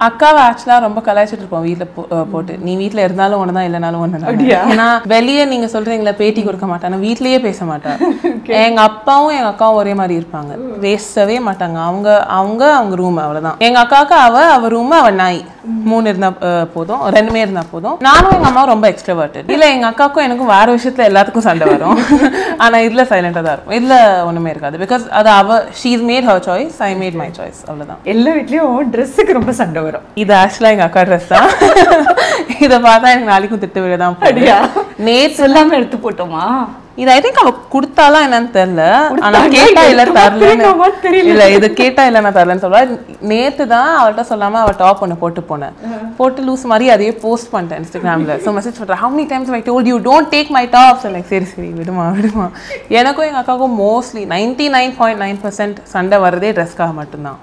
அக்காவை ஆக்சுவலா ரொம்ப கலாய்ச்சிட்டு இருப்போம் வீட்ல போ- அஹ் போட்டு நீ வீட்ல இருந்தாலும் ஒன்று தான் இல்லைனாலும் ஒன்று அப்படியா? ஏன்னா வெளியே நீங்க சொல்றீங்களா பேட்டி கொடுக்க மாட்டாங்க வீட்லயே பேச மாட்டா எங்க அப்பாவும் எங்க அக்காவும் ஒரே மாதிரி இருப்பாங்க பேசவே மாட்டாங்க அவங்க அவங்க அவங்க ரூம் அவ்வளவுதான் எங்க அக்காவுக்கு அவ அவ ரூம் அவ நாய் மூணு இருந்தா அஹ், போதும் ரெண்டுமே இருந்தா போதும் நானும் எங்க அம்மாவும் ரொம்ப எக்ஸ்ட்ரவர்ட்டட் இல்ல எங்க அக்காவுக்கும் எனக்கும் வேற விஷயத்துல எல்லாத்துக்கும் சண்டை வரும் ஆனா இதுல சைலண்டா தான் இருக்கும் இதுல ஒண்ணுமே இருக்காது பிகாஸ் அது அவ she's made her choice I made my choice அவ்வளவுதான் எல்லா வீட்லயும் ட்ரெஸ்ஸுக்கு ரொம்ப சண்டை வரும் இது ஆக்சுவலா எங்க அக்கா ட்ரெஸ் தான் இதை பார்த்தா எனக்கு நாளைக்கும் திட்டு விட தான் அப்படியா? நேத்து சொல்லாம எடுத்து போட்டோமா இது ஐ திங்க் அவ கொடுத்தாலா என்னன்னு தெரியல ஆனா கொடுத்தாங்க, கேட்டா இல்ல எடுத்துமா திரும்பமா தரலன்னு தெரியல. இல்ல இது கேட்டா இல்ல நான் தரலன்னு சொல்றா நேத்து தான் அவள்கிட்ட சொல்லாம அவ டாப் ஒன்று போட்டு போனேன் போட்டு லூஸ் மாதிரி அதையே போஸ்ட் பண்ணிட்டேன் இன்ஸ்டாகிராம்ல ஸோ மெசேஜ் பண்றேன் how many times I told you don't take my tops like சரி சரி விடுமா விடுமா எனக்கும் எங்க அக்காவுக்கும் mostly ninety nine point nine percent சண்டை வரதே ட்ரெஸ்க்காக மட்டும்தான்